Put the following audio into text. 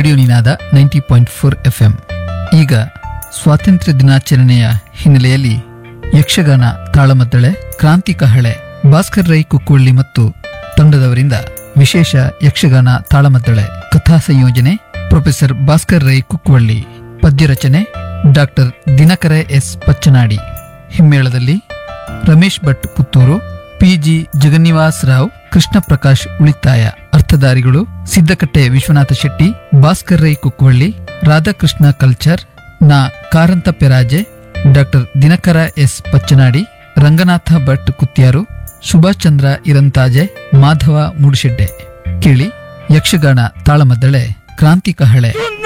radio Ninada ninety point four F M ಈಗ ಸ್ವಾತಂತ್ರ್ಯ ದಿನಾಚರಣೆಯ ಹಿನ್ನೆಲೆಯಲ್ಲಿ ಯಕ್ಷಗಾನ ತಾಳಮದ್ದಳೆ ಕ್ರಾಂತಿ ಕಹಳೆ ಭಾಸ್ಕರ್ ರೈ ಕುಕ್ಕುವಳ್ಳಿ ಮತ್ತು ತಂಡದವರಿಂದ ವಿಶೇಷ ಯಕ್ಷಗಾನ ತಾಳಮದ್ದಳೆ ಕಥಾ ಸಂಯೋಜನೆ ಪ್ರೊಫೆಸರ್ ಭಾಸ್ಕರ್ ರೈ ಕುಕ್ಕುವಳ್ಳಿ ಪದ್ಯ ರಚನೆ ಡಾಕ್ಟರ್ ದಿನಕರ ಎಸ್ ಪಚ್ಚನಾಡಿ ಹಿಮ್ಮೇಳದಲ್ಲಿ ರಮೇಶ್ ಭಟ್ ಪುತ್ತೂರು ಪಿಜಿ ಜಗನ್ನಿವಾಸ್ ರಾವ್ ಕೃಷ್ಣ ಪ್ರಕಾಶ್ ಉಳಿತಾಯ ಅರ್ಥಧಾರಿಗಳು ಸಿದ್ದಕಟ್ಟೆ ವಿಶ್ವನಾಥ ಶೆಟ್ಟಿ ಭಾಸ್ಕರ್ ರೈ ಕುಕ್ವಳ್ಳಿ ರಾಧಾಕೃಷ್ಣ ಕಲ್ಚರ್ ನಾ ಕಾರಂತ ಪೆರಾಜೆ ಡಾಕ್ಟರ್ ದಿನಕರ ಎಸ್ ಪಚ್ಚನಾಡಿ ರಂಗನಾಥ ಭಟ್ ಕುತ್ಯಾರು ಸುಭಾಷ್ ಚಂದ್ರ ಇರಂತಾಜೆ ಮಾಧವ ಮೂಡುಶೆಡ್ಡೆ ಕೇಳಿ ಯಕ್ಷಗಾನ ತಾಳಮದ್ದಳೆ ಕ್ರಾಂತಿ ಕಹಳೆ